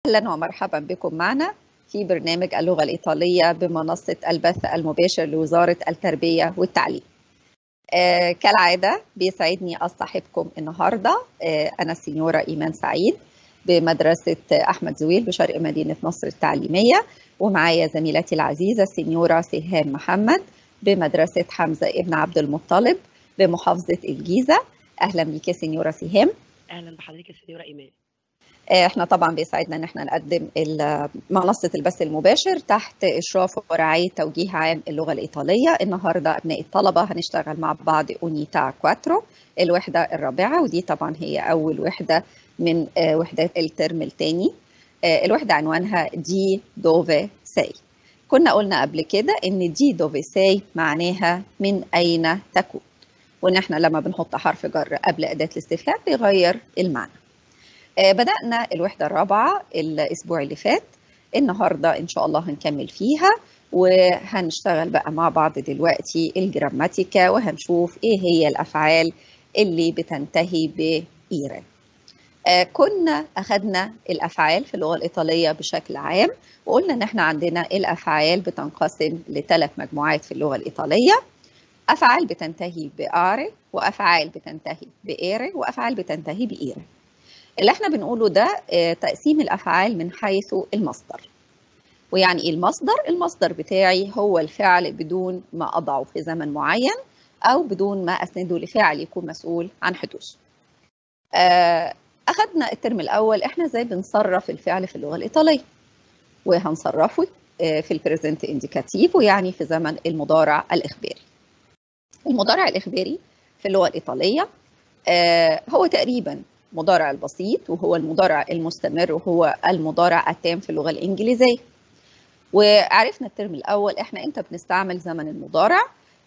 أهلا ومرحبا بكم معنا في برنامج اللغة الإيطالية بمنصة البث المباشر لوزارة التربية والتعليم آه كالعادة بيسعدني أصطحبكم النهاردة آه أنا السينيورة إيمان سعيد بمدرسة أحمد زويل بشرق مدينة نصر التعليمية ومعايا زميلتي العزيزة السينيورة سهام محمد بمدرسة حمزة ابن عبد المطلب بمحافظة الجيزة أهلا بيك يا سينيورة سهام اهلا بحضرتك يا سيدورة ايمان احنا طبعا بيسعدنا ان احنا نقدم منصه البث المباشر تحت اشراف ورعايه توجيه عام اللغه الايطاليه النهارده ابناء الطلبه هنشتغل مع بعض اونيتا كواترو الوحده الرابعه ودي طبعا هي اول وحده من وحدات الترم الثاني الوحده عنوانها دي دوفي ساي كنا قلنا قبل كده ان دي دوفي ساي معناها من اين تكون وان احنا لما بنحط حرف جر قبل اداه الاستفهام بيغير المعنى بدأنا الوحدة الرابعة الأسبوع اللي فات النهاردة إن شاء الله هنكمل فيها وهنشتغل بقى مع بعض دلوقتي الجراماتيكا وهنشوف إيه هي الأفعال اللي بتنتهي بإيران كنا أخذنا الأفعال في اللغة الإيطالية بشكل عام وقلنا إن إحنا عندنا الأفعال بتنقسم لثلاث مجموعات في اللغة الإيطالية أفعال بتنتهي بآري وأفعال بتنتهي بإيري وأفعال بتنتهي بإيري اللي احنا بنقوله ده تقسيم الافعال من حيث المصدر ويعني ايه المصدر المصدر بتاعي هو الفعل بدون ما اضعه في زمن معين او بدون ما اسنده لفعل يكون مسؤول عن حدوثه اخذنا الترم الاول احنا ازاي بنصرف الفعل في اللغه الايطاليه وهنصرفه في البريزنت انديكاتيف ويعني في زمن المضارع الاخباري المضارع الاخباري في اللغه الايطاليه هو تقريبا مضارع البسيط وهو المضارع المستمر وهو المضارع التام في اللغه الانجليزيه وعرفنا الترم الاول احنا امتى بنستعمل زمن المضارع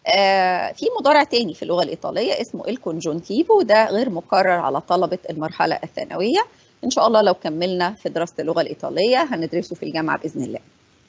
آه في مضارع تاني في اللغه الايطاليه اسمه الكونجونتيفو وده غير مقرر على طلبه المرحله الثانويه ان شاء الله لو كملنا في دراسه اللغه الايطاليه هندرسه في الجامعه باذن الله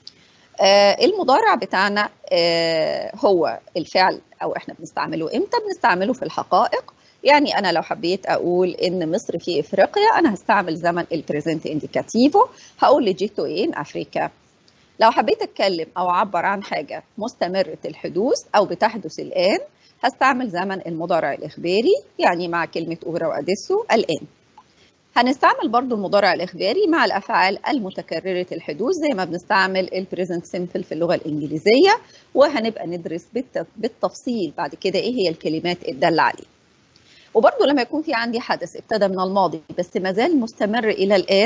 آه المضارع بتاعنا آه هو الفعل او احنا بنستعمله امتى بنستعمله في الحقائق يعني انا لو حبيت اقول ان مصر في افريقيا انا هستعمل زمن البريزنت انديكاتيفو هقول لجيتو ان افريكا لو حبيت اتكلم او اعبر عن حاجه مستمره الحدوث او بتحدث الان هستعمل زمن المضارع الاخباري يعني مع كلمه اورا واديسو الان هنستعمل برضو المضارع الإخباري مع الأفعال المتكررة الحدوث زي ما بنستعمل البريزنت سيمبل في اللغة الإنجليزية وهنبقى ندرس بالتفصيل بعد كده إيه هي الكلمات الدالة عليه وبرضه لما يكون في عندي حدث ابتدى من الماضي بس ما زال مستمر الى الان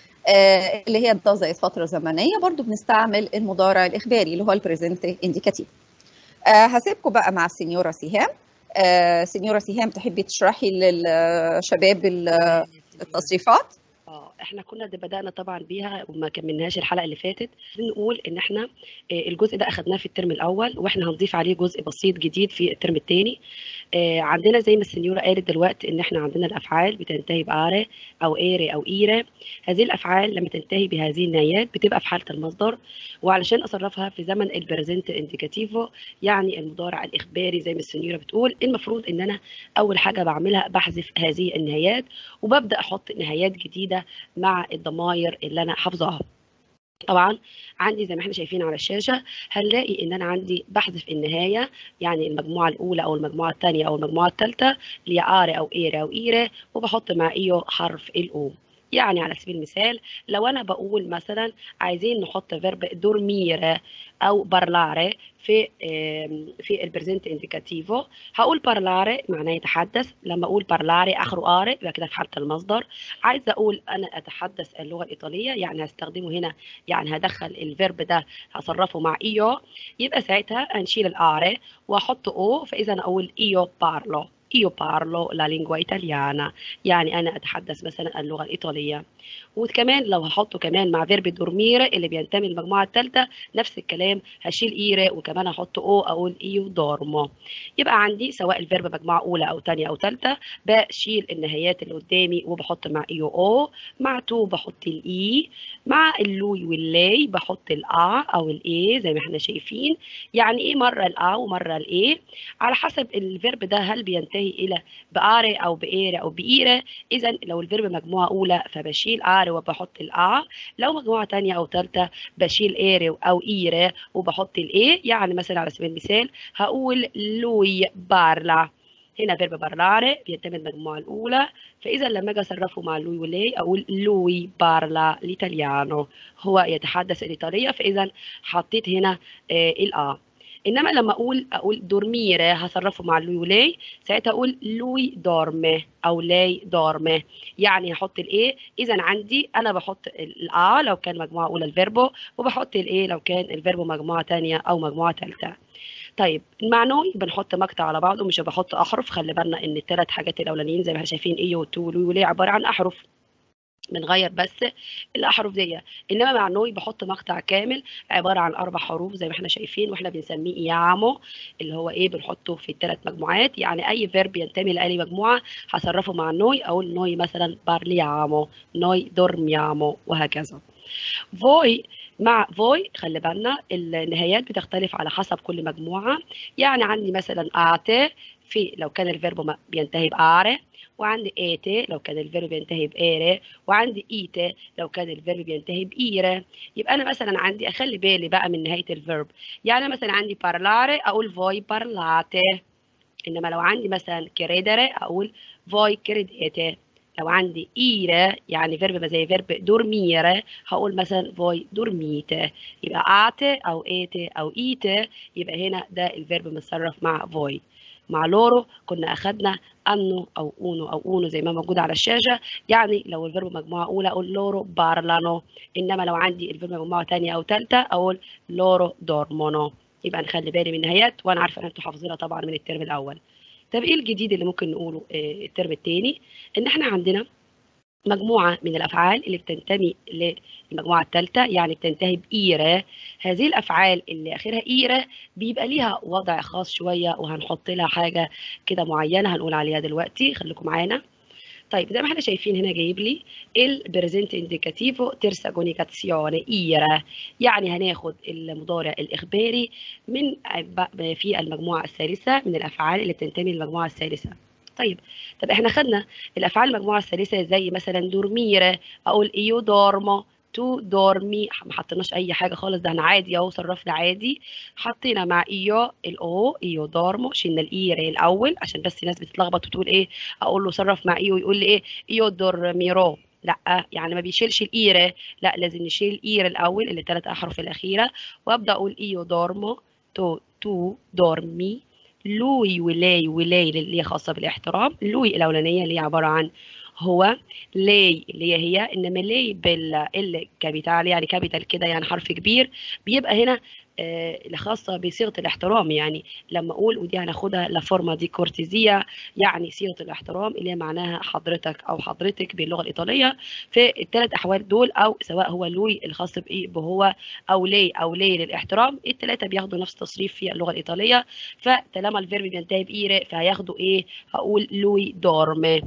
آه اللي هي انتظرت فتره زمنيه برضه بنستعمل المضارع الاخباري اللي هو البريزنت انديكاتيف آه هسيبكم بقى مع السنيوره سهام آه سنيوره سهام تحبي تشرحي للشباب التصريفات اه احنا كنا بدانا طبعا بيها وما كملناش الحلقه اللي فاتت بنقول ان احنا الجزء ده اخذناه في الترم الاول واحنا هنضيف عليه جزء بسيط جديد في الترم الثاني عندنا زي ما السنيوره قالت دلوقتي ان احنا عندنا الافعال بتنتهي باري او ايري او ايره هذه الافعال لما تنتهي بهذه النهايات بتبقى في حاله المصدر وعلشان اصرفها في زمن البريزنت انديكاتيفو يعني المضارع الاخباري زي ما السنيوره بتقول المفروض ان انا اول حاجه بعملها بحذف هذه النهايات وببدا احط نهايات جديده مع الضمائر اللي انا حافظاها طبعا عندي زي ما احنا شايفين على الشاشه هنلاقي ان انا عندي بحذف النهايه يعني المجموعه الاولى او المجموعه الثانيه او المجموعه الثالثه اللي هي اري او ايري او ايره وبحط مع ايو حرف الاو يعني على سبيل المثال لو انا بقول مثلا عايزين نحط فيرب دورمير او بارلاري في في البريزنت انديكاتيفو هقول بارلاري معناه يتحدث لما اقول بارلاري اخره اري يبقى كده في حاله المصدر عايزه اقول انا اتحدث اللغه الايطاليه يعني هستخدمه هنا يعني هدخل الفيرب ده هصرفه مع ايو يبقى ساعتها هنشيل الاري واحط او فاذا اقول ايو بارلو io parlo la lingua italiana يعني أنا أتحدث مثلا اللغة الإيطالية وكمان لو هحطه كمان مع فيرب دورمير اللي بينتمي للمجموعة الثالثة نفس الكلام هشيل إيرة وكمان هحط أو أقول إيو دورمو يبقى عندي سواء الفيرب مجموعة أولى أو ثانية أو ثالثة بشيل النهايات اللي قدامي وبحط مع إيو أو مع تو بحط الإي مع اللوي واللاي بحط الأ أو الإي زي ما احنا شايفين يعني إيه مرة الأ ومرة الإي على حسب الفيرب ده هل بينتمي بينتهي الى بآري او بإيرة او بإيرة اذا لو الفيرب مجموعه اولى فبشيل آري وبحط الآ لو مجموعه ثانيه او ثالثه بشيل إيري او إيرة وبحط الإيه يعني مثلا على سبيل المثال هقول لوي بارلا هنا فيرب بارلاري بينتمي المجموعة الأولى فإذا لما أجي أصرفه مع لوي ولي أقول لوي بارلا الإيطاليانو هو يتحدث الإيطالية فإذا حطيت هنا آه الآ انما لما اقول اقول دورميره هصرفه مع لوي ولي ساعتها اقول لوي دورمي او لي دورمي يعني هحط الايه اذا عندي انا بحط الآ لو كان مجموعه اولى الفيربو وبحط الايه لو كان الفيربو مجموعه ثانيه او مجموعه ثالثه طيب المعنوي بنحط مقطع على بعضه مش بحط احرف خلي بالنا ان الثلاث حاجات الاولانيين زي ما احنا شايفين ايه وتو ولوي ولي عباره عن احرف بنغير بس الاحرف دي انما مع نوي بحط مقطع كامل عباره عن اربع حروف زي ما احنا شايفين واحنا بنسميه يامو اللي هو ايه بنحطه في الثلاث مجموعات يعني اي فيرب ينتمي لاي مجموعه هصرفه مع نوي اقول نوي مثلا بارليامو نوي دورميامو وهكذا فوي مع فوي خلي بالنا النهايات بتختلف على حسب كل مجموعه يعني عندي مثلا اعتي في لو كان الفيرب بينتهي بآره وعندي ايتي لو كان الفيرب بينتهي بإيرة وعندي ايتي لو كان الفيرب بينتهي بإيرة يبقى أنا مثلا عندي أخلي بالي بقى من نهاية الفيرب يعني مثلا عندي بارلاري أقول فوي بارلاتي إنما لو عندي مثلا كريدري أقول فوي كريديتي لو عندي إيرة يعني فيرب زي فيرب دورميرة هقول مثلا فوي دورميته يبقى آتي أو إيتي أو إيتي يبقى هنا ده الفيرب متصرف مع فوي مع لورو كنا اخدنا انو او اونو او اونو زي ما موجود على الشاشه يعني لو الفيرب مجموعه اولى اقول لورو بارلانو انما لو عندي الفيرب مجموعه ثانيه او ثالثه اقول لورو دورمونو يبقى نخلي بالي من النهايات وانا عارفه ان انتوا حافظينها طبعا من الترم الاول طب ايه الجديد اللي ممكن نقوله الترم الثاني ان احنا عندنا مجموعة من الأفعال اللي بتنتمي للمجموعة الثالثة يعني بتنتهي بإيرة هذه الأفعال اللي آخرها إيرة بيبقى ليها وضع خاص شوية وهنحط لها حاجة كده معينة هنقول عليها دلوقتي خليكم معانا طيب زي ما احنا شايفين هنا جايب لي البريزنت انديكاتيفو تيرساجونيكاتسيوني إيرة يعني هناخد المضارع الإخباري من في المجموعة الثالثة من الأفعال اللي بتنتمي للمجموعة الثالثة طيب طب احنا خدنا الافعال المجموعه الثالثه زي مثلا دورميره اقول ايو دورمو تو دورمي ما حطيناش اي حاجه خالص ده انا عادي اهو صرفنا عادي حطينا مع ايو الاو ايو دورمو شلنا الاي الاول عشان بس الناس بتتلخبط وتقول ايه اقول له صرف مع ايو يقول لي ايه ايو دورميرو لا يعني ما بيشيلش الايره لا لازم نشيل الايره الاول اللي ثلاث احرف الاخيره وابدا اقول ايو دورمو تو تو دورمي لوي ولاي ولاي اللي هي خاصه بالاحترام لوي الاولانيه اللي هي عباره عن هو لي اللي هي هي انما لي بال كابيتال يعني كابيتال كده يعني حرف كبير بيبقى هنا آه خاصه بصيغه الاحترام يعني لما اقول ودي هناخدها لفورما دي كورتيزيه يعني صيغه الاحترام اللي هي معناها حضرتك او حضرتك باللغه الايطاليه في الثلاث احوال دول او سواء هو لوي الخاص بايه بهو او لي او لي للاحترام الثلاثه بياخدوا نفس التصريف في اللغه الايطاليه فطالما الفيرب بينتهي بايره فهياخدوا ايه هقول لوي دورمي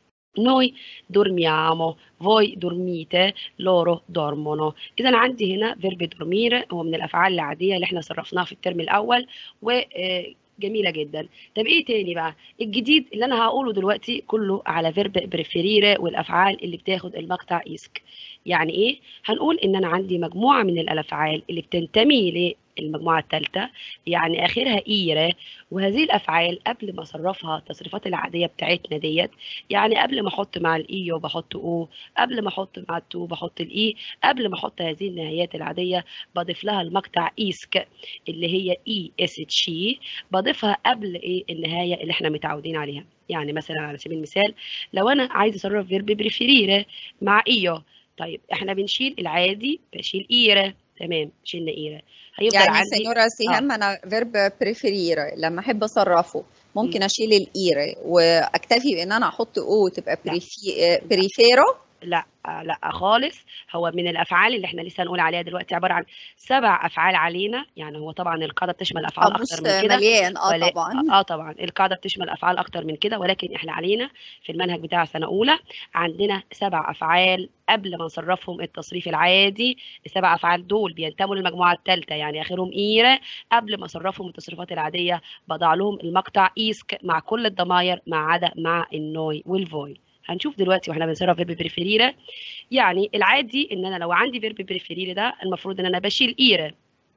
noi dormiamo voi dormite loro dormono اذا عندي هنا فيرب dormire هو من الافعال العاديه اللي احنا صرفناها في الترم الاول و جميله جدا طب ايه تاني بقى الجديد اللي انا هقوله دلوقتي كله على فيرب بريفيريره والافعال اللي بتاخد المقطع اسك يعني ايه هنقول ان انا عندي مجموعه من الافعال اللي بتنتمي المجموعة الثالثة يعني آخرها إيرة وهذه الأفعال قبل ما أصرفها التصريفات العادية بتاعتنا ديت يعني قبل ما أحط مع الإيو بحط أو قبل ما أحط مع التو بحط الإي قبل ما أحط هذه النهايات العادية بضيف لها المقطع إيسك اللي هي إي إس تشي بضيفها قبل إيه النهاية اللي إحنا متعودين عليها يعني مثلا على سبيل المثال لو أنا عايز أصرف فيرب بريفيريره مع إيو طيب إحنا بنشيل العادي بشيل إيرة تمام شلنا إيرة هيفضل يعني عندي سينورا سيهام آه. انا فيرب بريفيرير لما احب اصرفه ممكن م. اشيل الايره واكتفي بان انا احط او تبقى بريفي... بريفيرو لا لا خالص هو من الافعال اللي احنا لسه هنقول عليها دلوقتي عباره عن سبع افعال علينا يعني هو طبعا القاعده بتشمل افعال قاموس اكتر من كده مليان اه ولا- طبعا اه طبعا القاعده بتشمل افعال اكتر من كده ولكن احنا علينا في المنهج بتاع سنه اولى عندنا سبع افعال قبل ما نصرفهم التصريف العادي السبع افعال دول بينتموا للمجموعه الثالثه يعني اخرهم ايره قبل ما اصرفهم التصريفات العاديه بضع لهم المقطع ايسك مع كل الضماير ما عدا مع النوي والفوي هنشوف دلوقتي واحنا بنصرف فيرب بريفيريرا يعني العادي ان انا لو عندي فيرب بريفيريرا ده المفروض ان انا بشيل ايره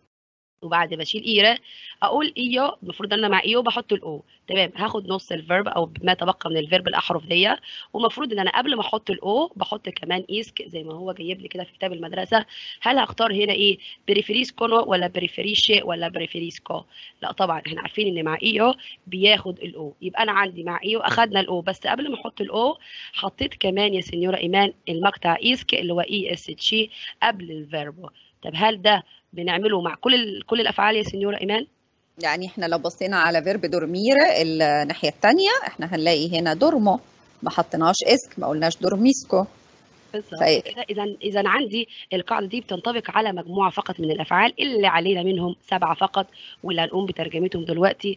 وبعد ما اشيل ايره اقول ايو المفروض ان انا مع ايو بحط الاو تمام هاخد نص الفيرب او ما تبقى من الفيرب الاحرف دي ومفروض ان انا قبل ما احط الاو بحط كمان ايسك زي ما هو جايب لي كده في كتاب المدرسه هل هختار هنا ايه بريفريسكونو ولا بريفريشي ولا بريفريسكو لا طبعا احنا عارفين ان مع ايو بياخد الاو يبقى انا عندي مع ايو اخدنا الاو بس قبل ما احط الاو حطيت كمان يا سنيوره ايمان المقطع ايسك اللي هو اي اس تشي قبل الفيرب طب هل ده بنعمله مع كل ال- كل الافعال يا سنيوره ايمان يعني احنا لو بصينا على فيرب دورميره الناحيه الثانيه احنا هنلاقي هنا دورمو ما حطيناش اسك ما قلناش دورميسكو بالظبط طيب. كده اذا اذا عندي القاعده دي بتنطبق على مجموعه فقط من الافعال اللي علينا منهم سبعه فقط واللي هنقوم بترجمتهم دلوقتي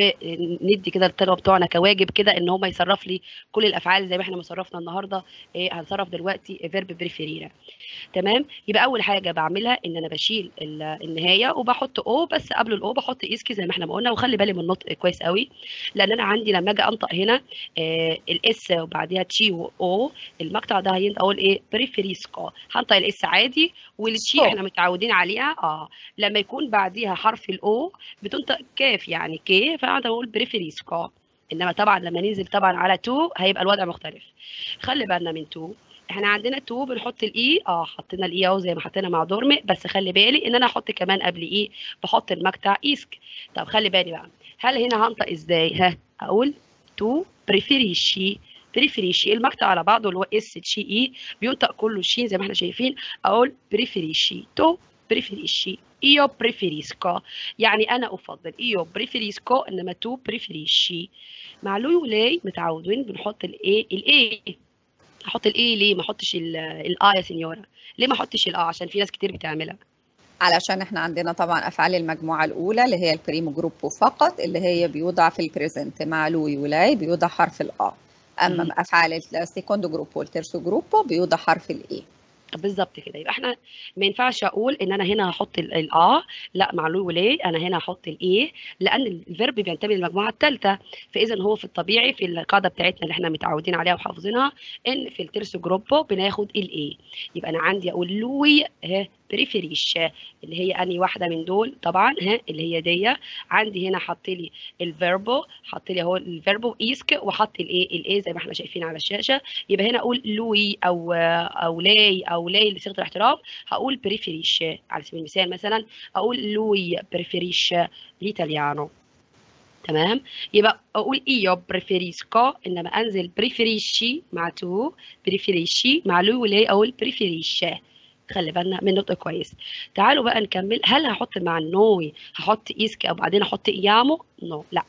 وندي كده الطلبه بتوعنا كواجب كده ان هم يصرف لي كل الافعال زي ما احنا ما صرفنا النهارده إيه هنصرف دلوقتي فيرب بريفيريرا تمام يبقى اول حاجه بعملها ان انا بشيل ال- النهايه وبحط او بس قبل الاو بحط اسكي زي ما احنا ما قلنا وخلي بالي من النطق كويس قوي لان انا عندي لما اجي انطق هنا آه الاس وبعديها تشي واو المقطع ده هينطق اقول ايه بريفيريسكو هنطق الاس عادي والتشي سكو. احنا متعودين عليها اه لما يكون بعديها حرف الاو بتنطق كاف يعني كي فانا بقول بريفيريسكو انما طبعا لما ننزل طبعا على تو هيبقى الوضع مختلف خلي بالنا من تو احنا عندنا تو بنحط الاي اه حطينا الاي اهو زي ما حطينا مع دورمي بس خلي بالي ان انا احط كمان قبل ايه بحط المقطع ايسك طب خلي بالي بقى هل هنا هنطق ازاي ها اقول تو بريفيريشي بريفيريشي المقطع على بعضه اللي هو اس تشي اي بينطق كله شين زي ما احنا شايفين اقول بريفيريشي تو بريفيريشي io preferisco يعني انا افضل io preferisco انما تو بريفيريشي مع لو ولاي متعودين بنحط الايه الايه احط الايه ليه ما احطش الاه يا سنيوره ليه ما احطش الاه عشان في ناس كتير بتعملها علشان احنا عندنا طبعا افعال المجموعه الاولى اللي هي البريمو جروبو فقط اللي هي بيوضع في البريزنت مع لوي ولاي بيوضع حرف الا اما مم. افعال السيكوندو جروبو والترسو جروبو بيوضع حرف الاي بالظبط كده يبقى احنا ما ينفعش اقول ان انا هنا هحط ال- الاه لا معلول وليه انا هنا هحط الايه لان الفيرب بينتمي للمجموعه الثالثه فاذا هو في الطبيعي في القاعده بتاعتنا اللي احنا متعودين عليها وحافظينها ان في الترسو جروبو بناخد الايه يبقى انا عندي اقول لوي ها بريفيريش اللي هي اني واحده من دول طبعا ها اللي هي دي عندي هنا حط لي الفيربو حط لي اهو الفيربو ايسك وحط الايه الايه زي ما احنا شايفين على الشاشه يبقى هنا اقول لوي او او لاي او لاي لصيغه الاحترام هقول بريفيريش على سبيل المثال مثلا اقول لوي بريفيريش ليتاليانو تمام يبقى اقول ايو بريفيريسكو انما انزل بريفيريشي مع تو بريفيريشي مع لو ولاي اقول بريفيريش خلي بالنا من نطق كويس تعالوا بقى نكمل هل هحط مع النوي هحط ايسك او بعدين احط ايامو نو لا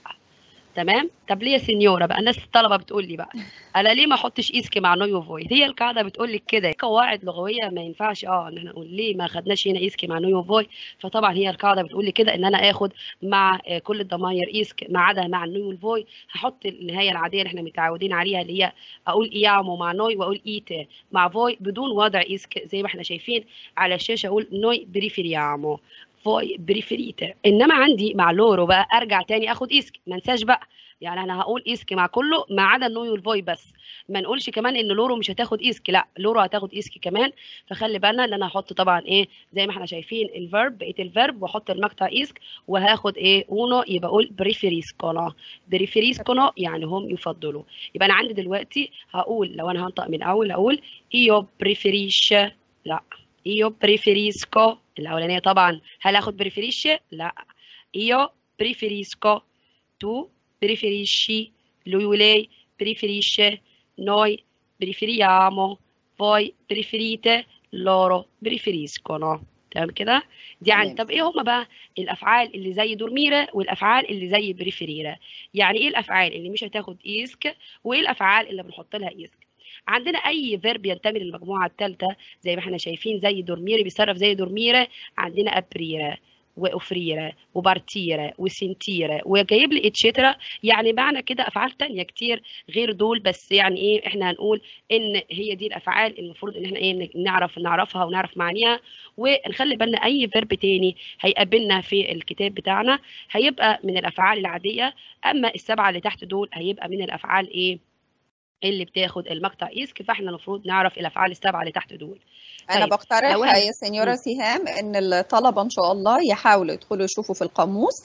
تمام طب ليه يا سنيوره بقى الناس الطلبه بتقول لي بقى انا ليه ما احطش ايسك مع نويو فوي هي القاعده بتقول لك كده قواعد لغويه ما ينفعش اه ان احنا نقول ليه ما خدناش هنا ايسك مع نويو فوي فطبعا هي القاعده بتقول لي كده ان انا اخد مع آه، كل الضماير ايسك ما عدا مع النويو الفوي هحط النهايه العاديه اللي احنا متعودين عليها اللي هي اقول ايامو مع نوي واقول ايت مع فوي بدون وضع ايسك زي ما احنا شايفين على الشاشه اقول نوي بريفيريامو فوي بريفيريتا انما عندي مع لورو بقى ارجع تاني اخد ايسك ما انساش بقى يعني انا هقول ايسك مع كله ما عدا النوي والفوي بس ما نقولش كمان ان لورو مش هتاخد ايسك لا لورو هتاخد ايسك كمان فخلي بالنا ان انا هحط طبعا ايه زي ما احنا شايفين الفيرب بقيه الفيرب واحط المقطع ايسك وهاخد ايه اونو يبقى اقول بريفيريسكونا بريفيريسكونا يعني هم يفضلوا يبقى انا عندي دلوقتي هقول لو انا هنطق من اول اقول ايو بريفيريش لا ايو بريفيريسكو الاولانيه طبعا هل اخد بريفيريش لا ايو بريفيريسكو tu preferisci lui o lei preferisce noi preferiamo voi preferite loro preferiscono تمام كده دي عن تمام. طب ايه هما بقى الافعال اللي زي دورميره والافعال اللي زي بريفيريره يعني ايه الافعال اللي مش هتاخد ايسك وايه الافعال اللي بنحط لها ايسك عندنا اي فيرب ينتمي للمجموعه الثالثه زي ما احنا شايفين زي دورميري بيتصرف زي دورميره عندنا ابريره واوفريره وبارتيره وسنتيره وجايب لي اتشيترا يعني معنى كده افعال تانية كتير غير دول بس يعني ايه احنا هنقول ان هي دي الافعال المفروض ان احنا ايه نعرف نعرفها ونعرف معانيها ونخلي بالنا اي فيرب تاني هيقابلنا في الكتاب بتاعنا هيبقى من الافعال العاديه اما السبعه اللي تحت دول هيبقى من الافعال ايه اللي بتاخد المقطع ايسك فاحنا المفروض نعرف الافعال السبعه اللي تحت دول انا طيب، بقترح لو أنا- يا سينيورا سهام ان الطلبه ان شاء الله يحاولوا يدخلوا يشوفوا في القاموس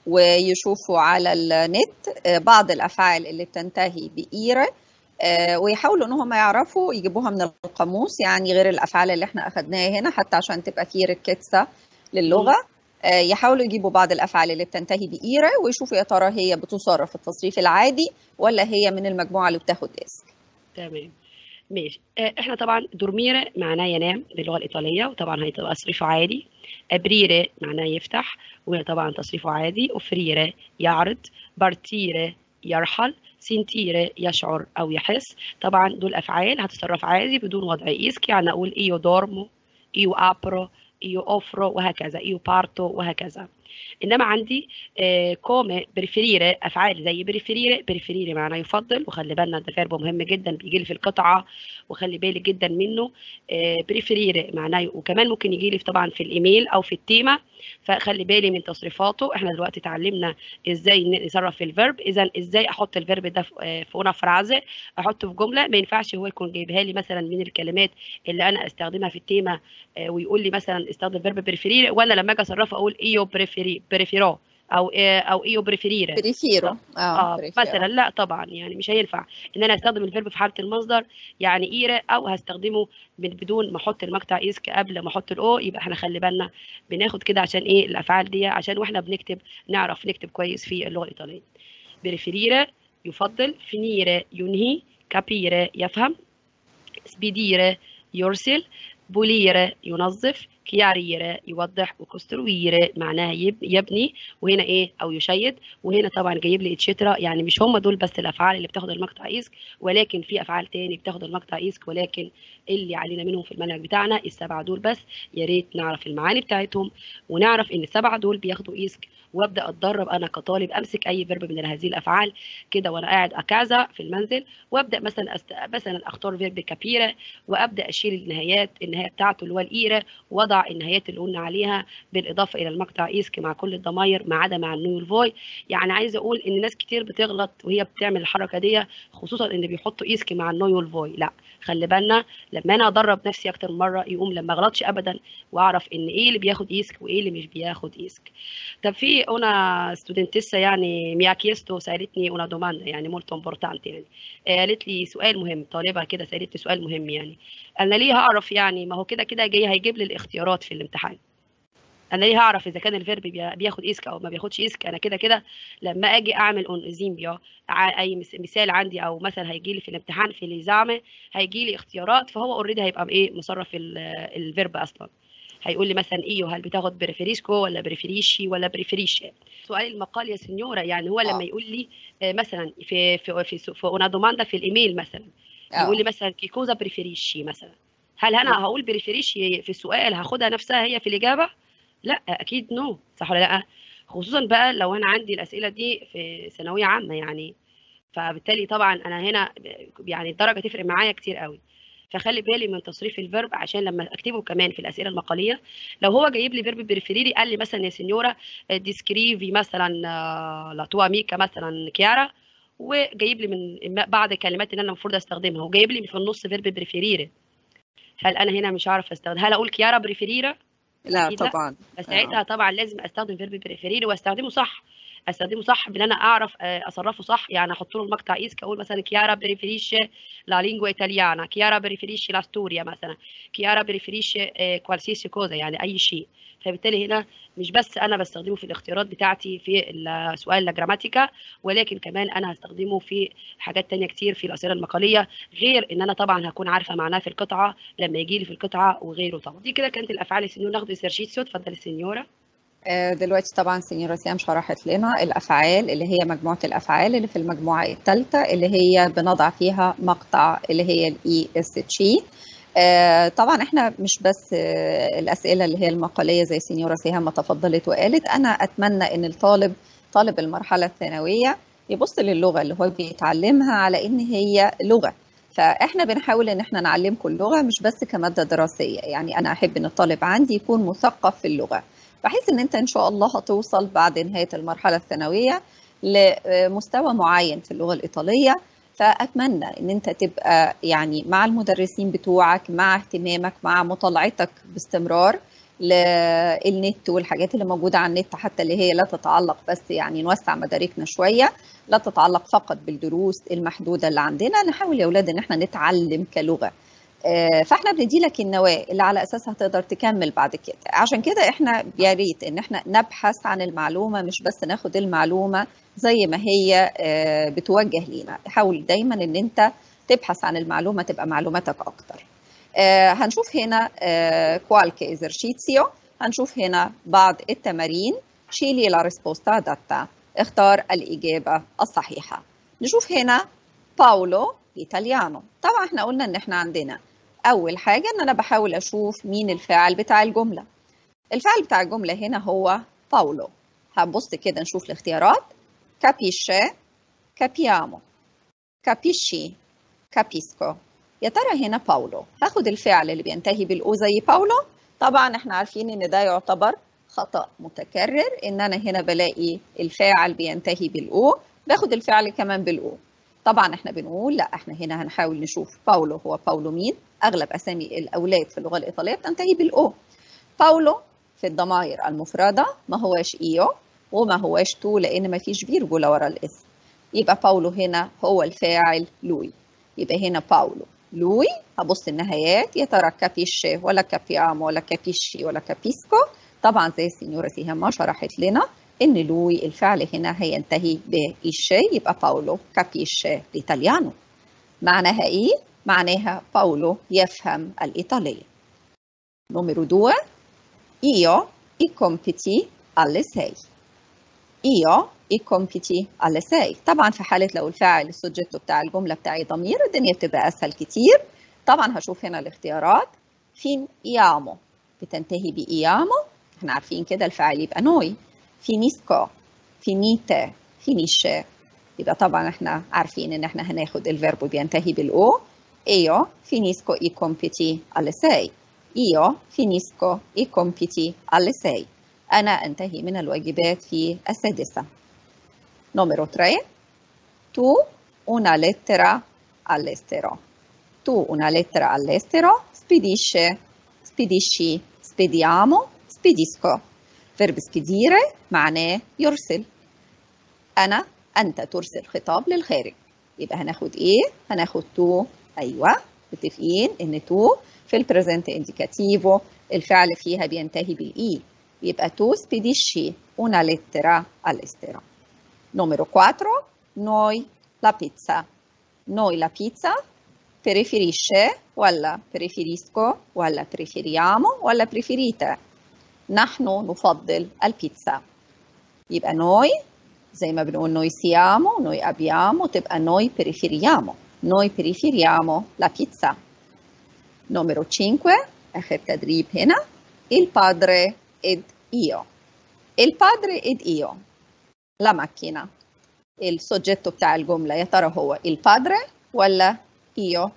ويشوفوا على النت آه، بعض الافعال اللي بتنتهي بايره آه، ويحاولوا ان هم يعرفوا يجيبوها من القاموس يعني غير الافعال اللي احنا اخدناها هنا حتى عشان تبقى في ركزه للغه آه، يحاولوا يجيبوا بعض الافعال اللي بتنتهي بايره ويشوفوا يا ترى هي بتصرف في التصريف العادي ولا هي من المجموعه اللي بتاخد اسك تمام ماشي آه، احنا طبعا دورميره معناه ينام باللغه الايطاليه وطبعا هيبقى تصريفه عادي ابريره معناه يفتح وهي طبعا تصريفه عادي اوفريره يعرض بارتيره يرحل سنتيره يشعر او يحس طبعا دول افعال هتتصرف عادي بدون وضع ايسك يعني اقول ايو دورمو ايو ابرو ايو اوفرو وهكذا ايو بارتو وهكذا انما عندي آه، كوم بريفيريره افعال زي بريفيريره بريفيريره معناه يفضل وخلي بالنا ده فيرب مهم جدا بيجي لي في القطعه وخلي بالي جدا منه آه، بريفيريره معناه وكمان ممكن يجي لي طبعا في الايميل او في التيمه فخلي بالي من تصريفاته احنا دلوقتي اتعلمنا ازاي نصرف في الفيرب اذا ازاي احط الفيرب ده في آه، في انا فرازه احطه في جمله ما ينفعش هو يكون جايبها لي مثلا من الكلمات اللي انا استخدمها في التيمه آه، ويقول لي مثلا استخدم فيرب بريفيريره وانا لما اجي اصرفه اقول ايو بريفيري بريفيرو او آه، او ايو بريفيريره بريفيرو اه بريفيرو. مثلا لا طبعا يعني مش هينفع ان انا استخدم الفيرب في حاله المصدر يعني ايره او هستخدمه من بدون ما احط المقطع ايسك قبل ما احط الاو يبقى احنا خلي بالنا بناخد كده عشان ايه الافعال دي عشان واحنا بنكتب نعرف نكتب كويس في اللغه الايطاليه بريفيريره يفضل فينيره ينهي كابيره يفهم سبيديره يرسل بوليره ينظف كياريره يوضح وكوسترويره معناها يب- يبني وهنا ايه او يشيد وهنا طبعا جايب لي اتشترا يعني مش هم دول بس الافعال اللي بتاخد المقطع ايسك ولكن في افعال تاني بتاخد المقطع ايسك ولكن اللي علينا منهم في المنهج بتاعنا السبعه دول بس يا ريت نعرف المعاني بتاعتهم ونعرف ان السبعه دول بياخدوا ايسك وابدا اتدرب انا كطالب امسك اي فيرب من هذه الافعال كده وانا قاعد اكازا في المنزل وابدا مثلا أست... مثلا اختار فيرب كابيره وابدا اشيل النهايات النهايه بتاعته اللي هو الايره وضع النهايات اللي قلنا عليها بالاضافه الى المقطع ايسك مع كل الضماير ما عدا مع النو والفوي يعني عايزه اقول ان ناس كتير بتغلط وهي بتعمل الحركه دي خصوصا ان بيحطوا ايسك مع النو والفوي لا خلي بالنا لما انا ادرب نفسي اكتر من mره يقوم لما اغلطش ابدا واعرف ان ايه اللي بياخد ايسك وايه اللي مش بياخد ايسك طب في انا ستودنتيسا يعني ميا كيستو سالتني انا دوماندا يعني مولتو امبورتانت يعني آه، قالت لي سؤال مهم طالبه كده سالتني سؤال مهم يعني انا ليه هعرف يعني ما هو كده كده جاي هيجيب لي الاختيارات في الامتحان انا ليه هعرف اذا كان الفيرب بي- بياخد اسك او ما بياخدش اسك انا كده كده لما اجي اعمل اون زيمبيا اي مس- مثال عندي او مثلا هيجي لي في الامتحان في الإزامة هيجي لي اختيارات فهو اوريدي هيبقى ايه مصرف ال- الفيرب اصلا هيقول لي مثلا ايوه هل بتاخد بريفيريسكو ولا بريفيريشي ولا بريفيريشي سؤال المقال يا سنيوره يعني هو لما آه. يقول لي آه، مثلا في في في, في انا دوماندا في الايميل مثلا آه. يقول لي مثلا كيكوزا بريفيريشي مثلا هل انا هقول بريفيريشي في السؤال هاخدها نفسها هي في الاجابه لا اكيد نو صح ولا لا خصوصا بقى لو انا عندي الاسئله دي في ثانويه عامه يعني فبالتالي طبعا انا هنا يعني الدرجه تفرق معايا كتير قوي فخلي بالي من تصريف الفيرب عشان لما اكتبه كمان في الاسئله المقاليه لو هو جايب لي فيرب بريفيريري قال لي مثلا يا سنيوره ديسكريفي مثلا آه، لا تو اميكا مثلا كيارا وجايب لي من بعض الكلمات اللي انا المفروض استخدمها وجايب لي في النص فيرب بريفيريري هل انا هنا مش هعرف استخدم هل اقول كيارا بريفيريرا لا أكيد لا. طبعا فساعتها طبعا لازم استخدم فيرب بريفيريري واستخدمه صح استخدمه صح بان انا اعرف آه، اصرفه صح يعني احط له المقطع ايسك اقول مثلا كيارا بريفيريش لا لينجوا ايطاليانا كيارا بريفيريش لا ستوريا مثلا كيارا بريفيريش كوالسيسي كوزا يعني اي شيء فبالتالي هنا مش بس انا بستخدمه في الاختيارات بتاعتي في السؤال الجراماتيكا ولكن كمان انا هستخدمه في حاجات تانية كتير في الاسئله المقاليه غير ان انا طبعا هكون عارفه معناه في القطعه لما يجي لي في القطعه وغيره طبعا دي كده كانت الافعال السنيور ناخد السيرشيتسيو اتفضل السنيوره دلوقتي طبعا سينيورا سيام شرحت لنا الافعال اللي هي مجموعه الافعال اللي في المجموعه الثالثه اللي هي بنضع فيها مقطع اللي هي الاي اس تشي طبعا احنا مش بس الاسئله اللي هي المقاليه زي سينيورا سيهام ما تفضلت وقالت انا اتمنى ان الطالب طالب المرحله الثانويه يبص للغه اللي هو بيتعلمها على ان هي لغه فاحنا بنحاول ان احنا نعلمكم اللغه مش بس كماده دراسيه يعني انا احب ان الطالب عندي يكون مثقف في اللغه بحيث ان انت ان شاء الله هتوصل بعد نهايه المرحله الثانويه لمستوى معين في اللغه الايطاليه فاتمنى ان انت تبقى يعني مع المدرسين بتوعك مع اهتمامك مع مطالعتك باستمرار للنت والحاجات اللي موجوده على النت حتى اللي هي لا تتعلق بس يعني نوسع مداركنا شويه لا تتعلق فقط بالدروس المحدوده اللي عندنا نحاول يا اولاد ان احنا نتعلم كلغه فاحنا بندي لك النواه اللي على اساسها تقدر تكمل بعد كده عشان كده احنا يا ريت ان احنا نبحث عن المعلومه مش بس ناخد المعلومه زي ما هي بتوجه لينا حاول دايما ان انت تبحث عن المعلومه تبقى معلوماتك اكتر هنشوف هنا qualche esercizio هنشوف هنا بعض التمارين شيلي لا ريسبوستا داتا اختار الإجابة الصحيحة نشوف هنا باولو إيطاليانو طبعا احنا قلنا ان احنا عندنا أول حاجة ان أنا بحاول أشوف مين الفاعل بتاع الجملة الفاعل بتاع الجملة هنا هو باولو هنبص كده نشوف الاختيارات capisce capiamo capisci capisco يا ترى هنا باولو هاخد الفعل اللي بينتهي بالأو زي باولو طبعا احنا عارفين ان ده يعتبر خطأ متكرر ان انا هنا بلاقي الفاعل بينتهي بالأو باخد الفعل كمان بالأو طبعا احنا بنقول لا احنا هنا هنحاول نشوف باولو هو باولو مين اغلب اسامي الاولاد في اللغه الايطاليه بتنتهي بالاو باولو في الضمائر المفرده ما هواش ايو وما هواش تو لان ما فيش فيرجولا ورا الاسم يبقى باولو هنا هو الفاعل لوي يبقى هنا باولو لوي هبص النهايات يا ترى كابيش ولا كابيامو ولا كابيشي ولا كابيسكو طبعا زي السينيورا سيهام ما شرحت لنا ان لوي الفعل هنا هينتهي بإيشي يبقى باولو كابيش الإيطاليانو معناها إيه؟ معناها باولو يفهم الإيطالية نمرو دو Io i compiti alle sei Io i compiti alle sei طبعا في حالة لو الفاعل السوجيتو بتاع الجملة بتاعي ضمير الدنيا بتبقى أسهل كتير طبعا هشوف هنا الاختيارات فين إيامو بتنتهي بإيامو احنا عارفين كده الفاعل يبقى نوي finisco, finite, finisce يبقى طبعا احنا عارفين ان احنا هناخد الفيرب بينتهي بالاو io finisco i compiti alle sei io finisco i compiti alle sei انا انتهي من الواجبات في السادسة numero 3 tu una lettera all'estero tu una lettera all'estero spedisce spedisci spediamo spedisco فيرب سبيديري معناه يرسل أنا أنت ترسل خطاب للخارج يبقى هناخد إيه؟ هناخد تو أيوه متفقين إن تو في البريزنت انديكاتيفو الفعل فيها بينتهي بالإي يبقى تو spedisci una lettera all'estero numero 4 noi la pizza noi la pizza preferisce ولا preferisco ولا preferiamo ولا preferite نحن نفضل البيتزا يبقى نوي زي ما بنقول نوي سيامو نوي abbiamo تبقى نوي preferiamo نوي preferiamo la pizza numero 5 آخر تدريب هنا il padre ed io il padre ed io la macchina السوجيتو بتاع الجملة يا ترى هو il padre ولا io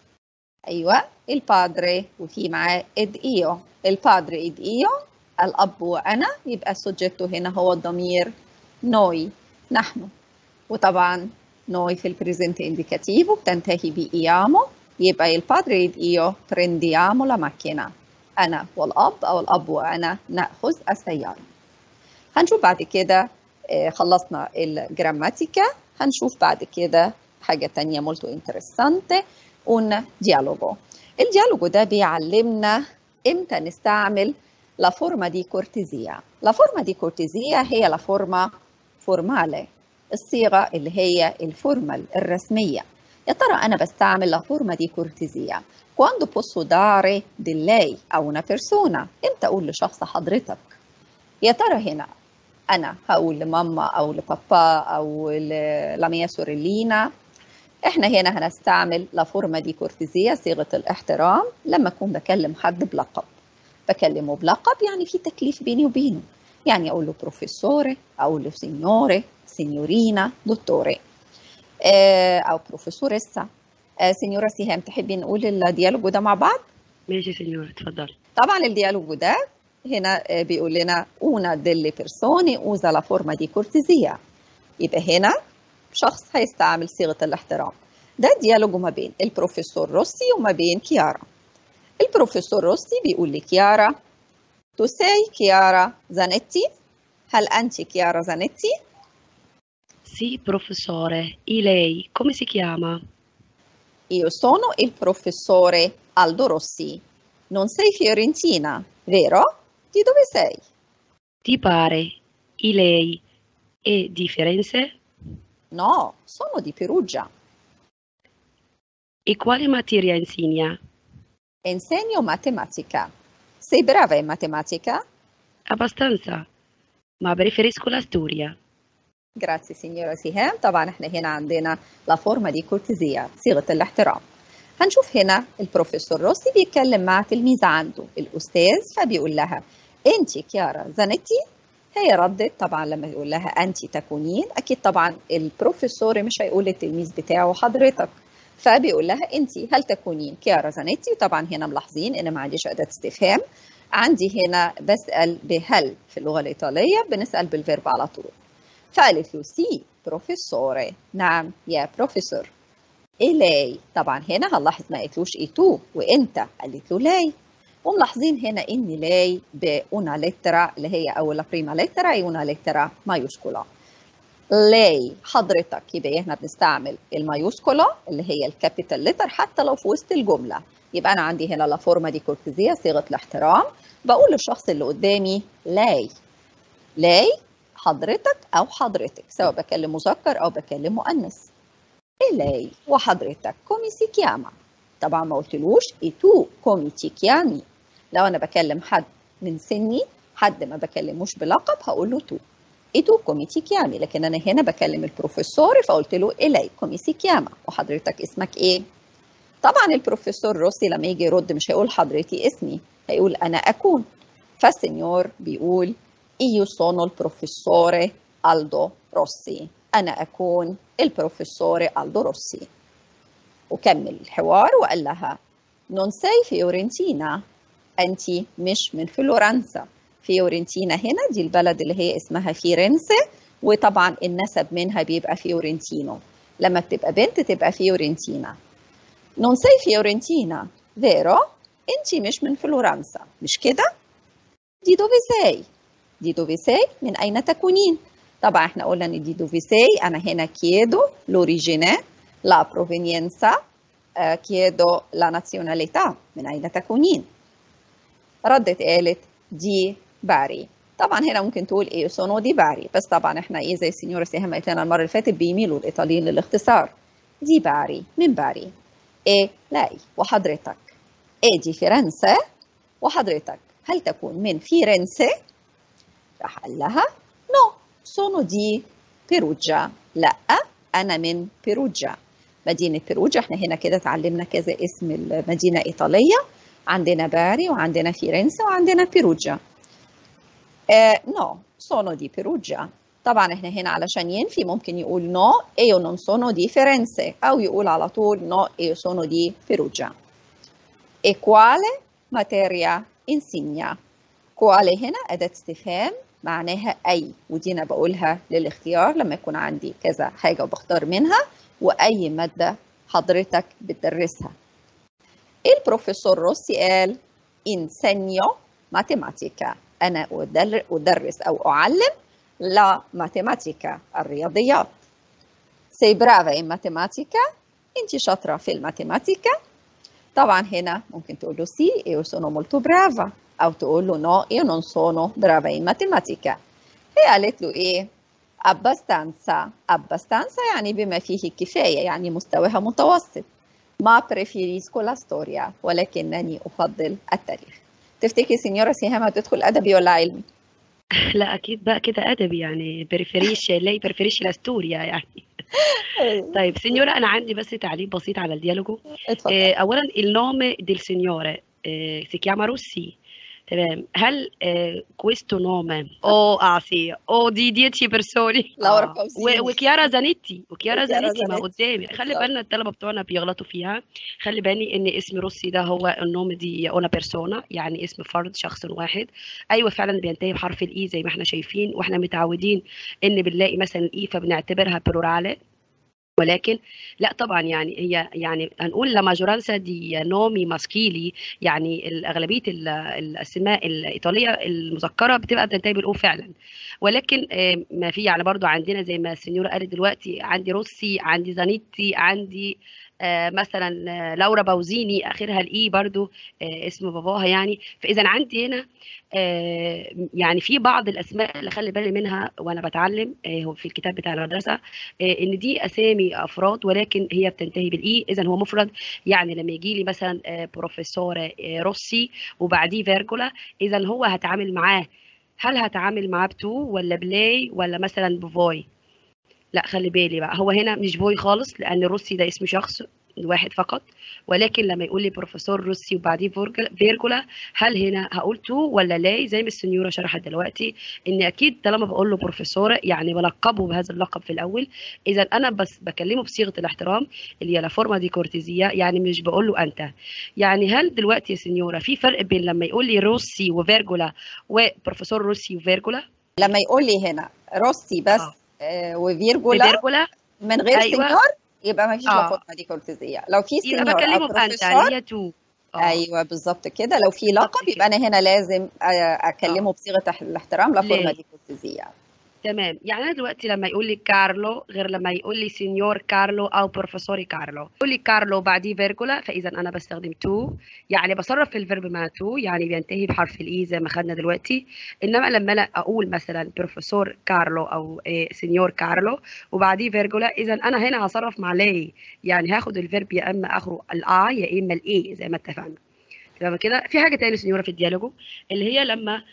أيوة il padre وفي معاه ed io il padre ed io الأب وأنا يبقى السوجيتو هنا هو الضمير نوي نحن وطبعا نوي في البريزنت انديكاتيفو بتنتهي بإيامو يبقى il padre ed io prendiamo la macchina أنا والأب أو الأب وأنا نأخذ السيارة هنشوف بعد كده خلصنا الجراماتيكا هنشوف بعد كده حاجة تانية molto interessante un dialogo الديالوجو ده بيعلمنا امتى نستعمل la forma di cortesia la forma di cortesia هي la forma formale الصيغة اللي هي الفورمال الرسمية يا ترى أنا بستعمل la forma di cortesia quando posso dare del lei أو una persona امتى أقول لشخص حضرتك يا ترى هنا انا هقول لماما او لبابا او لاميا سوريلينا احنا هنا هنستعمل لا فورما دي كورتيزيا صيغه الاحترام لما اكون بكلم حد بلقب بكلمه بلقب يعني في تكليف بيني وبينه يعني اقول له بروفيسوري اقول له سينيوري سينيورينا دوتوري او بروفيسوريسا سينيورا سيهام تحبي نقول الديالوج ده مع بعض ماشي سينيورا اتفضلي طبعا الديالوج ده هنا بيقول لنا una delle persone usa la forma di cortesia يبقى هنا شخص هيستعمل صيغة الاحترام ده ديالوج ما بين البروفيسور روسي وما بين كيارا البروفيسور روسي بيقول لكيارا Tu sei Chiara Zanetti? هل أنت كيارا زانيتي؟ Sì, professore. E lei come si chiama? Io sono il professore Aldo Rossi. Non sei fiorentina, vero? Di dove sei? Ti pare? E lei è di Firenze? No, sono di Perugia. E quale materia insegna? Insegno matematica. Sei brava in matematica? Abbastanza, ma preferisco la storia. Grazie signora سهام طبعا احنا هنا عندنا لا فورما دي كورتيزيا صيغة الاحترام هنشوف هنا البروفيسور روسي بيتكلم مع تلميذة عنده الأستاذ فبيقول لها أنت كيارا زانيتي هي ردت طبعا لما يقول لها أنت تكونين أكيد طبعا البروفيسور مش هيقول للتلميذ بتاعه حضرتك فبيقول لها أنت هل تكونين كيارا زانيتي طبعا هنا ملاحظين إن ما عنديش أداة استفهام عندي هنا بسأل بهل في اللغة الإيطالية بنسأل بالفيرب على طول فقالت له سي بروفيسوري نعم يا بروفيسور إيه لاي طبعا هنا هنلاحظ ما قالتلوش إيه تو وإنت قالت له لاي وملاحظين هنا إن لاي بأونا لترا اللي هي أول بريما لترا أي أونا لترا مايوسكولا لاي حضرتك يبقى احنا بنستعمل المايوسكولا اللي هي الكابيتال لتر حتى لو في وسط الجمله يبقى انا عندي هنا لا فورما دي كورتيزيه صيغه الاحترام بقول للشخص اللي قدامي لاي لاي حضرتك او حضرتك سواء بكلم مذكر او بكلم مؤنث لاي وحضرتك كومي سي كياما طبعا ما قلتلوش اي تو كومي تي كيامي لو انا بكلم حد من سني حد ما بكلموش بلقب هقول له تو اي تو كومي تي كيامي لكن انا هنا بكلم البروفيسور فقلت له الي كومي سي كياما وحضرتك اسمك ايه طبعا البروفيسور روسي لما يجي يرد مش هيقول حضرتي اسمي هيقول انا اكون فالسنيور بيقول io sono il professore Aldo Rossi انا اكون البروفيسور ألدو روسي وكمل الحوار وقال لها non sei fiorentina انت مش من فلورنسا فيورنتينا هنا دي البلد اللي هي اسمها فيرنسي وطبعا النسب منها بيبقى فيورنتينو لما بتبقى بنت تبقى فيورنتينا non sei fiorentina vero انت مش من فلورنسا مش كده دي dove sei دي dove sei من اين تكونين طبعا احنا قلنا ان دي dove sei انا هنا chiedo l'origine la provenienza uh, chiedo la nazionalità من اين تكونين ردت قالت دي باري طبعا هنا ممكن تقول ايه سونو دي باري بس طبعا احنا ايه زي السنيوره سيهام قالت لنا المره اللي فاتت بيميلوا الايطاليين للاختصار دي باري من باري ايه لاي وحضرتك ايه دي فرنسا وحضرتك هل تكون من فيرنسا راح قال لها نو سونو دي بيروجا لا انا من بيروجا مدينه بيروجا احنا هنا كده اتعلمنا كذا اسم المدينه ايطاليه عندنا باري وعندنا فيرنسا وعندنا بيروجا آه نو sono di Perugia طبعا احنا هنا علشان ينفي ممكن يقول نو no, io non sono di Firenze او يقول على طول no io sono di Perugia e quale materia insegna quale هنا أداة استفهام معناها أي ودي أنا بقولها للاختيار لما يكون عندي كذا حاجة وبختار منها وأي مادة حضرتك بتدرسها البروفيسور روسي قال insegno matematica أنا أدرس أو أعلم لا matematica الرياضيات sei brava in matematica أنت شاطرة في الماتيماتيكا طبعا هنا ممكن تقول له sì io sono molto brava أو تقول له no io non sono brava in matematica هي قالت له إيه abbastanza abbastanza يعني بما فيه الكفاية يعني مستواها متوسط ما preferisco la storia ولكنني أفضل التاريخ تفتكري سينيورا سيهام هتدخل أدبي ولا علمي؟ لا اكيد بقى كده ادبي يعني بريفريش lei preferisci la storia يعني طيب سينيورا انا عندي بس تعليق بسيط على الديالوجو اتفضل آه، اولا il nome del signore eh, si chiama Rossi تمام هل آه، questo nome او اه سي او دي 10 persone لورا آه، فوزيني. و- وكيارا زانيتي وكيارا وكيارا زانيتي ما زانيتي. قدامي خلي بالظبط. بالنا الطلبه بتوعنا بيغلطوا فيها خلي بالي ان اسم روسي ده هو النوم دي انا بيرسونا يعني اسم فرد شخص واحد ايوه فعلا بينتهي بحرف الاي زي ما احنا شايفين واحنا متعودين ان بنلاقي مثلا الاي فبنعتبرها بلورالي ولكن لا طبعا يعني هي يعني هنقول لا ماجورانسا دي نومي ماسكيلي يعني الاغلبيه ال- الاسماء الايطاليه المذكره بتبقى بتنتهي بالاو فعلا ولكن آه، ما في يعني برضو عندنا زي ما السنيوره قالت دلوقتي عندي روسي عندي زانيتي عندي آه، مثلا آه، لورا باوزيني اخرها الاي برضو آه، اسم باباها يعني فاذا عندي هنا آه، يعني في بعض الاسماء اللي خلي بالي منها وانا بتعلم آه، هو في الكتاب بتاع المدرسه آه، ان دي اسامي افراد ولكن هي بتنتهي بالاي اذا هو مفرد يعني لما يجي لي مثلا آه، بروفيسور آه، روسي وبعديه فيرجولا اذا هو هتعامل معاه هل هتعامل معاه بتو ولا بلاي ولا مثلا بفوي لا خلي بالي بقى هو هنا مش بوي خالص لان الروسي ده اسم شخص واحد فقط ولكن لما يقول لي بروفيسور روسي وبعديه فورجل- فيرجولا هل هنا هقول تو ولا لاي زي ما السنيوره شرحت دلوقتي ان اكيد طالما بقول له بروفيسور يعني بلقبه بهذا اللقب في الاول اذا انا بس بكلمه بصيغه الاحترام اللي هي لا فورما دي كورتيزيا يعني مش بقول له انت يعني هل دلوقتي يا سنيوره في فرق بين لما يقول لي روسي وفيرجولا وبروفيسور روسي وفيرجولا لما يقول لي هنا روسي بس آه. آه، وفيرجولا وفيرجولا من غير أيوة. سينيور يبقى ما فيش آه. لا فورما دي كورتيزية لو في يبقى سينيور او بكلمه بانت بروفيسور اللي هي تو آه. ايوه بالظبط كده لو في لقب كده. يبقى انا هنا لازم آه، اكلمه بصيغه الاحترام لا ليه؟ فورما دي كورتيزية تمام يعني انا دلوقتي لما يقول لي كارلو غير لما يقول لي سينيور كارلو او بروفيسوري كارلو يقول لي كارلو بعديه فيرجولا فاذا انا بستخدم تو يعني بصرف في الفيرب مع تو يعني بينتهي بحرف الاي زي ما خدنا دلوقتي انما لما انا اقول مثلا بروفيسور كارلو او إيه سينيور كارلو وبعديه فيرجولا اذا انا هنا هصرف مع لاي يعني هاخد الفيرب يا اما اخره الاي يا اما الاي زي ما اتفقنا تمام كده في حاجه تاني سنيوره في الديالوجو اللي هي لما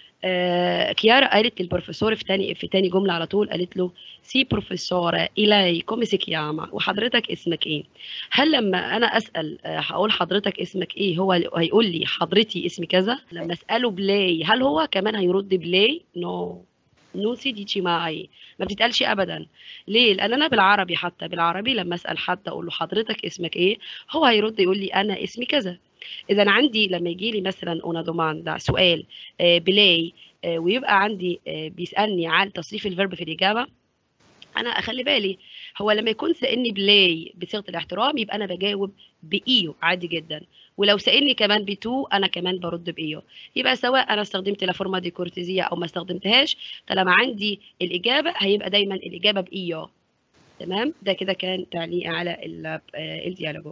آه كيارا قالت للبروفيسور في تاني في تاني جمله على طول قالت له سي بروفيسور إلي كومي سي كياما وحضرتك اسمك ايه هل لما انا اسال آه هقول حضرتك اسمك ايه هو هيقول لي حضرتي اسمي كذا لما اساله بلاي هل هو كمان هيرد بلاي نو نو سي ديتشي معي ما بتتقالش ابدا ليه لان انا بالعربي حتى بالعربي لما اسال حد اقول له حضرتك اسمك ايه هو هيرد يقول لي انا اسمي كذا اذا عندي لما يجي لي مثلا انا دوماندا سؤال آه، بلاي آه، ويبقى عندي آه، بيسالني عن تصريف الفيرب في الاجابه انا اخلي بالي هو لما يكون سالني بلاي بصيغه الاحترام يبقى انا بجاوب بايو عادي جدا ولو سالني كمان بتو انا كمان برد بايو يبقى سواء انا استخدمت لا فورما دي كورتيزيه او ما استخدمتهاش طالما عندي الاجابه هيبقى دايما الاجابه بايو تمام ده كده كان تعليق على ال- آه، الديالوجو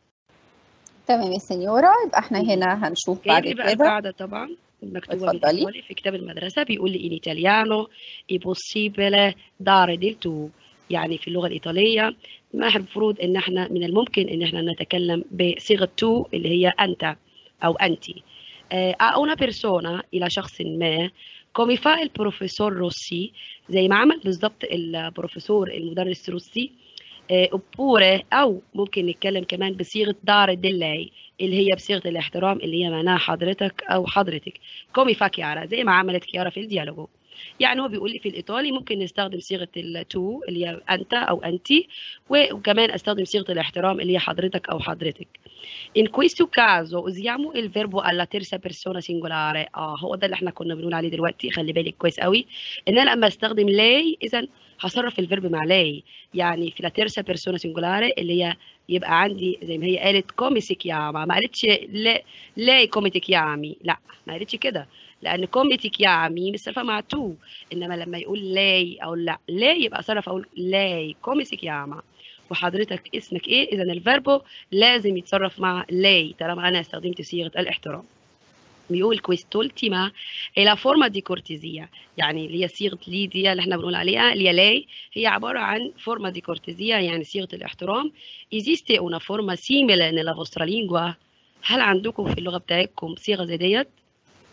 تمام يا سنيورة يبقى احنا مم. هنا هنشوف جايب بعد لي بقى كده القاعدة طبعا مكتوبة اتفضلي. بالإيطالي في كتاب المدرسة بيقول لي in italiano è possibile dare del tu يعني في اللغة الإيطالية ما المفروض إن احنا من الممكن إن احنا نتكلم بصيغة تو اللي هي أنت أو أنت آه، a una persona إلى شخص ما come fa il professor Rossi زي ما عمل بالظبط البروفيسور المدرس روسي آه، oppure أو ممكن نتكلم كمان بصيغة دار ديلاي اللي هي بصيغة الاحترام اللي هي معناها حضرتك أو حضرتك كومي فا كيارا زي ما عملت كيارا في الديالوجو يعني هو بيقول لي في الإيطالي ممكن نستخدم صيغة التو اللي هي أنت أو أنتي وكمان أستخدم صيغة الاحترام اللي هي حضرتك أو حضرتك In questo caso usiamo il verbo alla terza persona singolare اه هو ده اللي احنا كنا بنقول عليه دلوقتي خلي بالك كويس قوي ان انا لما استخدم لاي اذا هصرف الفيرب مع لاي يعني في لا terza persona singolare اللي هي يبقى عندي زي ما هي قالت كومي سي كياما ما قالتش لا لاي كومي تي كيامي لا ما قالتش كده لان كومي تي كيامي مصرفه مع تو انما لما يقول لاي او لا لاي يبقى صرف اقول لاي كومي سي كياما وحضرتك اسمك ايه اذا الفيربو لازم يتصرف مع لاي طالما انا استخدمت صيغه الاحترام بيقول quest'ultima è la forma di cortesia يعني اللي هي صيغه لي دي اللي احنا بنقول عليها اللي هي لاي هي عباره عن forma di cortesia يعني صيغه الاحترام esiste una forma simile nella vostra lingua هل عندكم في اللغه بتاعتكم صيغه زي ديت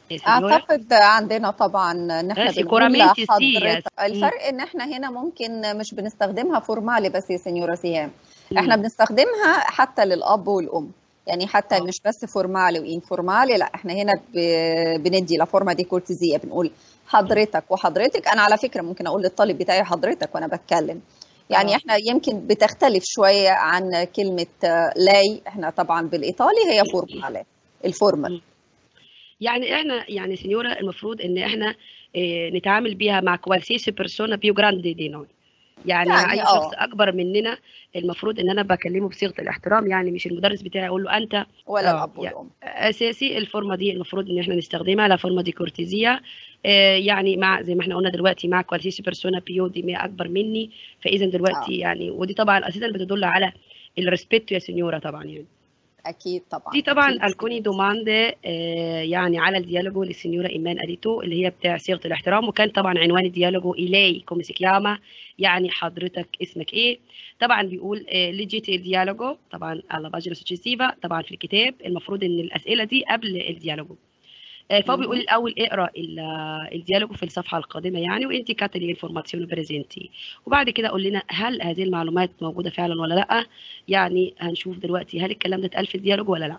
اعتقد عندنا طبعا ان احنا بنقول لحضرتك الفرق ان احنا هنا ممكن مش بنستخدمها فورمالي بس يا سينيورا سيهام احنا بنستخدمها حتى للاب والام يعني حتى أوه. مش بس فورمالي وانفورمالي لا احنا هنا بندي لا فورما دي كورتيزيه بنقول حضرتك وحضرتك انا على فكره ممكن اقول للطالب بتاعي حضرتك وانا بتكلم يعني أوه. احنا يمكن بتختلف شويه عن كلمه لاي احنا طبعا بالايطالي هي فورمالي الفورمال يعني احنا يعني سينيورا المفروض ان احنا اه نتعامل بيها مع كوالسيسي بيرسونا بيو جراندي دي نوي يعني, يعني اي شخص اكبر مننا المفروض ان انا بكلمه بصيغه الاحترام يعني مش المدرس بتاعي اقول له انت ولا الاب والام يعني اساسي الفورمه دي المفروض ان احنا نستخدمها لا فورمه دي كورتيزيه آه يعني مع زي ما احنا قلنا دلوقتي مع كوالسيسي بيرسونا بيو دي مية اكبر مني فاذا دلوقتي أوه. يعني ودي طبعا اساسا بتدل على الريسبيتو يا سينيورا طبعا يعني اكيد طبعا دي طبعا الكوني دوماند يعني على الديالوجو للسنيورا ايمان اريتو اللي هي بتاع صيغه الاحترام وكان طبعا عنوان الديالوجو الي كومي سي كياما يعني حضرتك اسمك ايه طبعا بيقول ليجيتي الديالوجو طبعا على باجينا سوتشيسيفا طبعا في الكتاب المفروض ان الاسئله دي قبل الديالوجو فهو بيقول الاول اقرا الديالوج في الصفحه القادمه يعني وانت كاتلي انفورماسيون بريزنتي وبعد كده قول لنا هل هذه المعلومات موجوده فعلا ولا لا يعني هنشوف دلوقتي هل الكلام ده اتقال في الديالوج ولا لا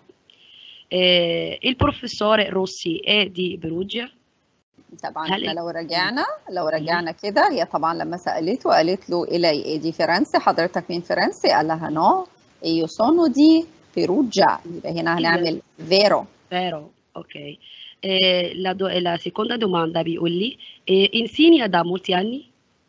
البروفيسور روسي اي دي بروجيا طبعا احنا لو رجعنا لو رجعنا كده هي طبعا لما سالته قالت له الي اي دي فرنسي حضرتك من فرنسي قال لها نو ايو سونو دي بيروجيا يبقى هنا هنعمل فيرو فيرو اوكي Eh, la, do, la, seconda domanda بيقول لي eh, insegna da molti anni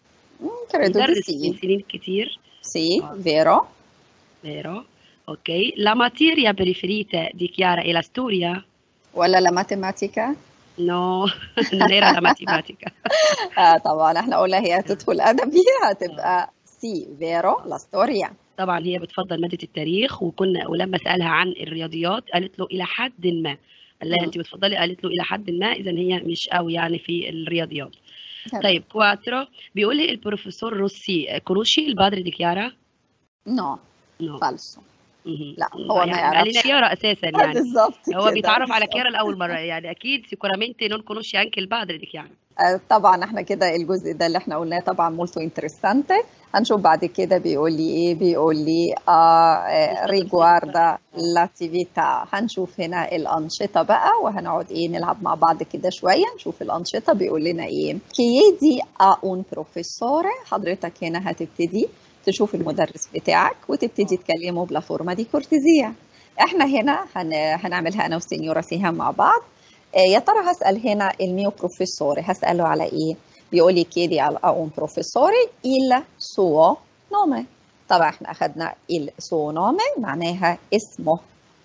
credo di sì سنين كتير sì ah. vero vero ok la materia preferita di Chiara è la storia ولا la matematica no non era la matematica آه طبعا احنا قلنا هي هتدخل ادبي هتبقى سي فيرو لا ستوريا طبعا هي بتفضل ماده التاريخ وكنا ولما سالها عن الرياضيات قالت له الى حد ما قال لها انت بتفضلي قالت له الى حد ما اذا هي مش قوي يعني في الرياضيات طيب كواترو بيقول لي البروفيسور روسي كروشي البادري دي كيارا نو نو فالسو لا هو يعني ما يعرفش قال لنا كيارا اساسا يعني بالظبط هو بيتعرف على كيارا لاول مره يعني اكيد سيكورامنتي نون كونوشي انكي البادري دي كيارا طبعا احنا كده الجزء ده اللي احنا قلناه طبعا مولتو انترستانتي هنشوف بعد كده بيقول لي ايه بيقول لي آه ريجواردا لاتيفيتا هنشوف هنا الانشطه بقى وهنقعد ايه نلعب مع بعض كده شويه نشوف الانشطه بيقول لنا ايه كيدي ا اون بروفيسور حضرتك هنا هتبتدي تشوف المدرس بتاعك وتبتدي تكلمه بلا فورما دي كورتيزيه احنا هنا هن... هنعملها انا وسينيورا سيهام مع بعض يا ترى هسأل هنا الميو بروفيسوري هسأله على إيه؟ بيقول لي chiedi a un professore il suo nome طبعا احنا أخدنا il suo nome معناها اسمه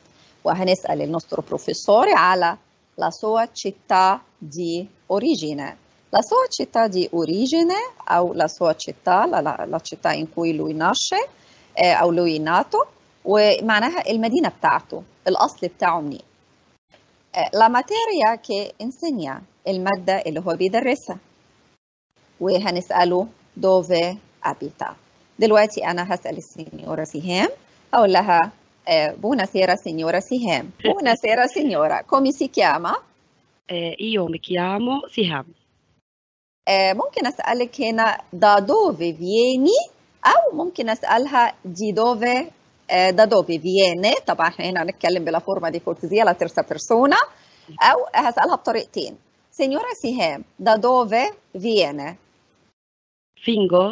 وهنسأل النostro professore على la sua città di origine la sua città di origine أو la sua città la, la, la città in cui lui nasce أو lui nato ومعناها المدينة بتاعته الأصل بتاعه منين لا ماتيريا كي انسينيا المادة اللي هو بيدرسها وهنسأله دوفي أبيتا دلوقتي أنا هسأل السينيورا سيهام أقول لها بوناسيرا سينيورا سيهام بوناسيرا سينيورا كومي سي كياما io mi chiamo Siham ممكن أسألك هنا دا دوفي فييني أو ممكن أسألها دي دوفي da dove viene طبعا احنا هنا هنتكلم بلا فورما دي كورتيزيا لا ترسا بيرسونا او هسالها بطريقتين سينيورا سيهام da dove viene فينجو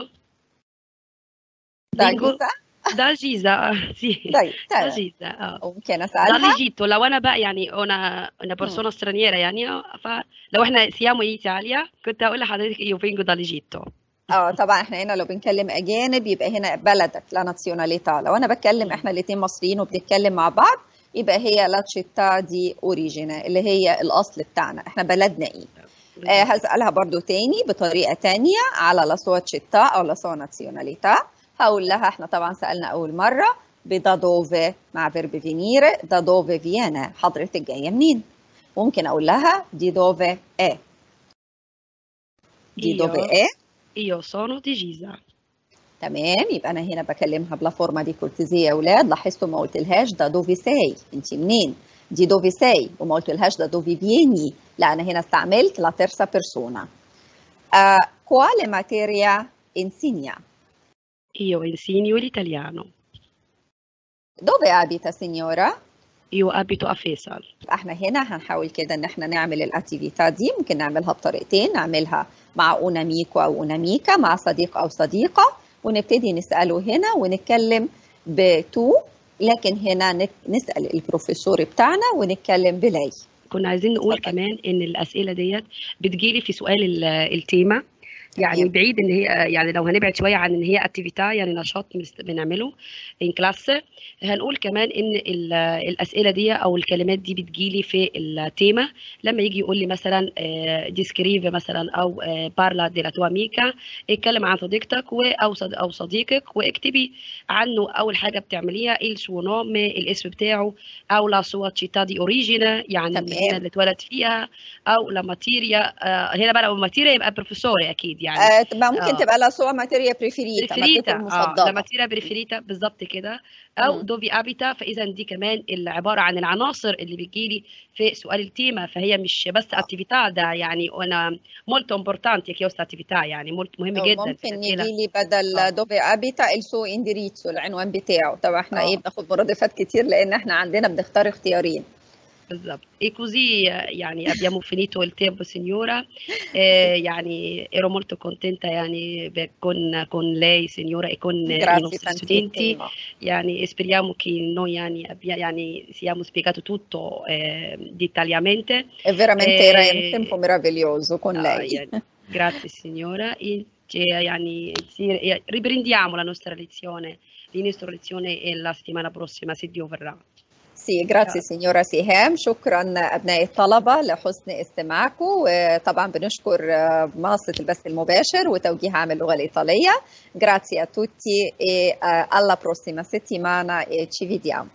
da فينجو جيزة دا جيزة sì طيب دا تمام جيزة اه ممكن اسالها dall'Egitto لو انا بقى يعني انا انا بيرسونا straniera يعني فلو احنا siamo in Italia كنت هقول لحضرتك io vengo dall'Egitto اه طبعا احنا هنا لو بنكلم اجانب يبقى هنا بلدك لا نازيوناليتا لو انا بتكلم احنا الاثنين مصريين وبنتكلم مع بعض يبقى هي لا تشيتا دي اوريجينا اللي هي الاصل بتاعنا احنا بلدنا ايه آه هسألها برضو تاني بطريقة تانية على لا سوا تشيتا أو لا سوا نازيوناليتا هقول لها احنا طبعا سألنا أول مرة بدا دوفي مع فيرب فينيري دا دوفي فيانا حضرتك جاية منين ممكن أقول لها دي دوفي ايه دي Io- دوفي ايه io sono di Gisa تمام يبقى انا هنا بكلمها بلا فورما دي كورتيزيه يا اولاد لاحظتوا ما قلتلهاش ده دوفي ساي انت منين دي دوفي ساي وما قلتلهاش ده دوفي فيني لان هنا استعملت لا تيرسا بيرسونا quale materia insegna Io insegno l'italiano. dove abita signora Io abito a Faisal. احنا هنا هنحاول كده ان احنا نعمل الاتيفيتا دي ممكن نعملها بطريقتين نعملها مع اوناميكو او اوناميكا مع صديق او صديقه ونبتدي نساله هنا ونتكلم بتو لكن هنا نك- نسال البروفيسور بتاعنا ونتكلم بلاي كنا عايزين نقول اتفضل. كمان ان الاسئله ديت بتجيلي في سؤال ال- التيمه يعني تمام. بعيد ان هي يعني لو هنبعد شويه عن ان هي اكتيفيتا يعني نشاط بنست- بنعمله ان كلاس هنقول كمان ان ال- الاسئله دي او الكلمات دي بتجيلي في التيمه لما يجي يقول لي مثلا ديسكريف مثلا او بارلا دي لا توا ميكا اتكلم عن صديقتك و- او صد- او صديقك واكتبي عنه اول حاجه بتعمليها il suo nome الاسم بتاعه او la sua città di origine يعني تمام. المدينه اللي اتولد فيها او لا ماتيريا آه هنا بقى لو ماتيريا يبقى بروفيسوري اكيد يعني آه تبقى ممكن آه. تبقى لا سوا ماتيريا بريفيريتا بريفيريتا مادته اه لا المفضله ماتيريا بريفيريتا بالظبط كده او مم. دوفي ابيتا فاذا دي كمان اللي عباره عن العناصر اللي بتجيلي في سؤال التيمه فهي مش بس اتيفيتا ده يعني انا مولتو امبورتانتي كيوست اتيفيتا يعني مولت مهم أو جدا في ممكن الاسئله يجي لي بدل آه. دوفي ابيتا السو اندريتسو العنوان بتاعه طبعا احنا آه. ايه بناخد مرادفات كتير لان احنا عندنا بنختار اختيارين بالظبط e così يعني abbiamo finito il tempo signora eh, يعني ero molto contenta يعني ب- con, con lei signora e con i grazie nostri studenti tantissimo يعني speriamo che noi يعني, abbia- يعني siamo spiegato tutto eh, dettagliatamente è veramente era un Eh, tempo meraviglioso con Ah, lei يعني grazie signora e ci- يعني ci- riprendiamo la nostra lezione la nostra lezione e la settimana prossima se Dio vorrà سي جراتسي سينيورا سهام شكرا ابناء الطلبه لحسن استماعكم وطبعا بنشكر منصه البث المباشر وتوجيه عام اللغه الايطاليه جراتسي a tutti e alla prossima settimana e ci vediamo